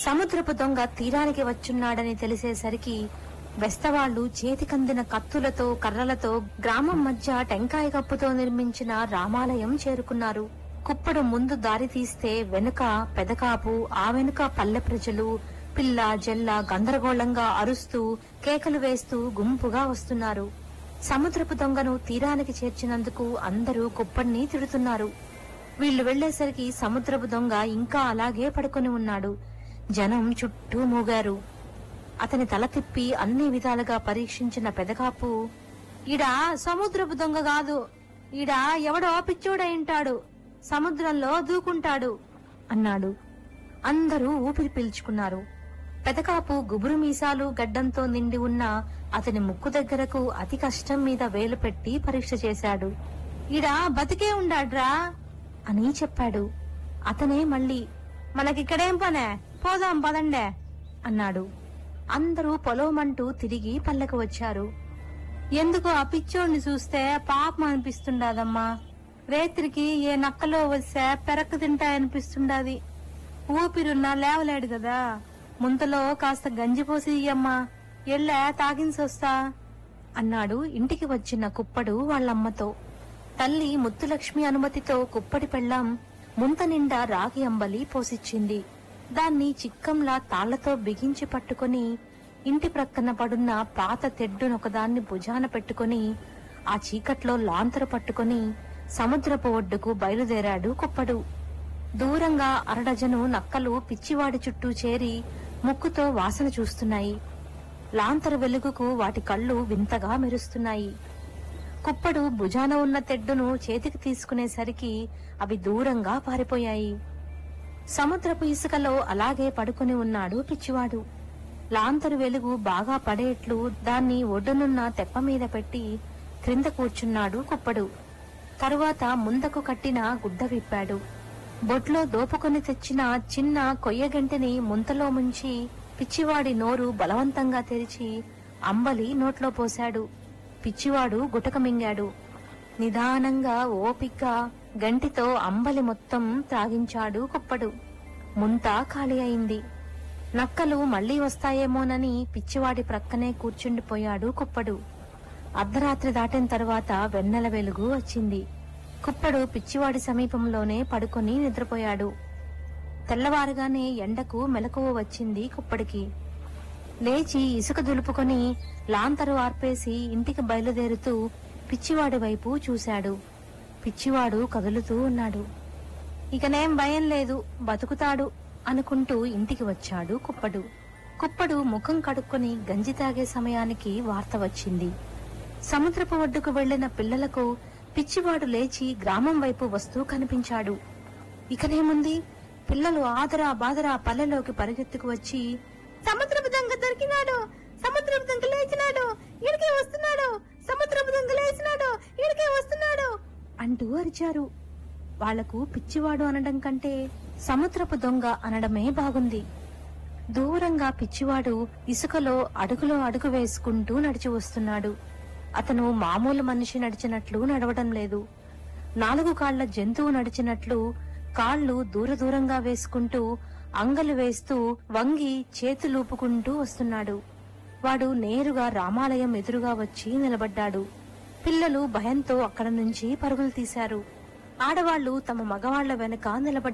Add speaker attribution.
Speaker 1: సముద్రపు దొంగ తీరానికి వచ్చున్నాడని తెలిసేసరికి బెస్తవాళ్లు చేతికందిన కత్తులతో కర్రలతో గ్రామం మధ్య టెంకాయ కప్పుతో నిర్మించిన రామాలయం చేరుకున్నారు కుప్పడు ముందు దారి తీస్తే వెనుక పెదకాపు ఆ వెనుక పల్లె ప్రజలు పిల్ల జల్ల గందరగోళంగా అరుస్తూ కేకలు వేస్తూ గుంపుగా వస్తున్నారు సముద్రపు దొంగను తీరానికి చేర్చినందుకు అందరూ కుప్పడిని తిడుతున్నారు వీళ్లు వెళ్లేసరికి సముద్రపు దొంగ ఇంకా అలాగే పడుకొని ఉన్నాడు జనం చుట్టూ మూగారు అతని తల తిప్పి అన్ని విధాలుగా పరీక్షించిన పెదకాపు ఈడా సముద్రపు దొంగ కాదు ఈడా ఎవడో పిచ్చోడైంటాడు సముద్రంలో దూకుంటాడు అన్నాడు అందరూ ఊపిరి పీల్చుకున్నారు పెదకాపు గుబురు మీసాలు గడ్డంతో నిండి ఉన్న అతని ముక్కు దగ్గరకు అతి కష్టం మీద వేలు పెట్టి పరీక్ష చేశాడు ఈడా బతికే ఉండాడ్రా అని చెప్పాడు అతనే మళ్ళీ మనకిక్కడేం పనే పోదాం పదండే అన్నాడు అందరూ పొలవమంటూ తిరిగి పల్లెకు వచ్చారు ఎందుకు ఆ పిచ్చోడిని చూస్తే పాపం అనిపిస్తుండాదమ్మా రేత్రికి ఏ నక్కలో వస్తే పెరక్కు తింటాయనిపిస్తుండాది ఊపిరున్నా లేవలేడు కదా ముంతలో కాస్త గంజి పోసి ఇయ్యమ్మా ఎళ్ళే తాగించొస్తా అన్నాడు ఇంటికి వచ్చిన కుప్పడు వాళ్ళమ్మతో తల్లి ముత్తులక్ష్మి అనుమతితో కుప్పడి పెళ్ళాం ముంత నిండా రాగి అంబలి పోసిచ్చింది దాన్ని చిక్కంలా తాళ్లతో బిగించి పట్టుకొని ఇంటి ప్రక్కన పడున్న పాత తెడ్డునొకదాన్ని భుజాన పెట్టుకొని ఆ చీకట్లో లాంతరు పట్టుకొని సముద్రపు ఒడ్డుకు బయలుదేరాడు కుప్పడు దూరంగా అరడజను నక్కలు పిచ్చివాడి చుట్టూ చేరి ముక్కుతో వాసన చూస్తున్నాయి లాంతరు వెలుగుకు వాటి కళ్ళు వింతగా మెరుస్తున్నాయి కుప్పడు భుజాన ఉన్న తెడ్డును చేతికి తీసుకునేసరికి అవి దూరంగా పారిపోయాయి సముద్రపు ఇసుకలో అలాగే పడుకుని ఉన్నాడు పిచ్చివాడు లాంతరు వెలుగు బాగా పడేట్లు దాన్ని ఒడ్డునున్న తెప్ప మీద పెట్టి క్రింద కూర్చున్నాడు కుప్పడు తరువాత ముందకు కట్టిన గుడ్డ విప్పాడు బొట్లో దోపుకొని తెచ్చిన చిన్న కొయ్యగంటిని ముంతలో ముంచి పిచ్చివాడి నోరు బలవంతంగా తెరిచి అంబలి నోట్లో పోశాడు పిచ్చివాడు గుటక మింగాడు నిదానంగా ఓపిగ్గా గంటితో అంబలి మొత్తం త్రాగించాడు కుప్పడు ముంత ఖాళీ అయింది నక్కలు మళ్లీ వస్తాయేమోనని పిచ్చివాడి ప్రక్కనే కూర్చుండిపోయాడు కుప్పడు అర్ధరాత్రి దాటిన తర్వాత వెన్నెల వెలుగు వచ్చింది కుప్పడు పిచ్చివాడి సమీపంలోనే పడుకొని నిద్రపోయాడు తెల్లవారుగానే ఎండకు మెలకువ వచ్చింది కుప్పడికి లేచి ఇసుక దులుపుకొని లాంతరు ఆర్పేసి ఇంటికి బయలుదేరుతూ పిచ్చివాడి వైపు చూశాడు పిచ్చివాడు కదులుతూ ఉన్నాడు ఇకనేం భయం లేదు బతుకుతాడు అనుకుంటూ ఇంటికి వచ్చాడు కుప్పడు కుప్పడు ముఖం కడుక్కొని గంజి తాగే సమయానికి వార్త వచ్చింది సముద్రపు ఒడ్డుకు వెళ్లిన పిల్లలకు పిచ్చివాడు లేచి గ్రామం వైపు వస్తూ కనిపించాడు ఇకనేముంది పిల్లలు ఆదరా బాదరా పల్లెలోకి పరిగెత్తుకు వచ్చి సముద్రపు దొంగ దొరికినాడు సముద్రపు దొంగ లేచినాడు ఇడికే వస్తున్నాడు సముద్రపు దొంగ లేచినాడు ఇడికే వస్తున్నాడు అంటూ అరిచారు వాళ్లకు పిచ్చివాడు అనడం కంటే సముద్రపు దొంగ అనడమే బాగుంది దూరంగా పిచ్చివాడు ఇసుకలో అడుగులో అడుగు వేసుకుంటూ నడిచి వస్తున్నాడు అతను మామూలు మనిషి నడిచినట్లు నడవడం లేదు నాలుగు కాళ్ల జంతువు నడిచినట్లు కాళ్ళు దూర దూరంగా వేసుకుంటూ అంగలు వేస్తూ వంగి చేతులూపుకుంటూ వస్తున్నాడు వాడు నేరుగా రామాలయం ఎదురుగా వచ్చి నిలబడ్డాడు పిల్లలు భయంతో అక్కడ నుంచి పరుగులు తీశారు ఆడవాళ్లు తమ మగవాళ్ల వెనక నిలబడ్డారు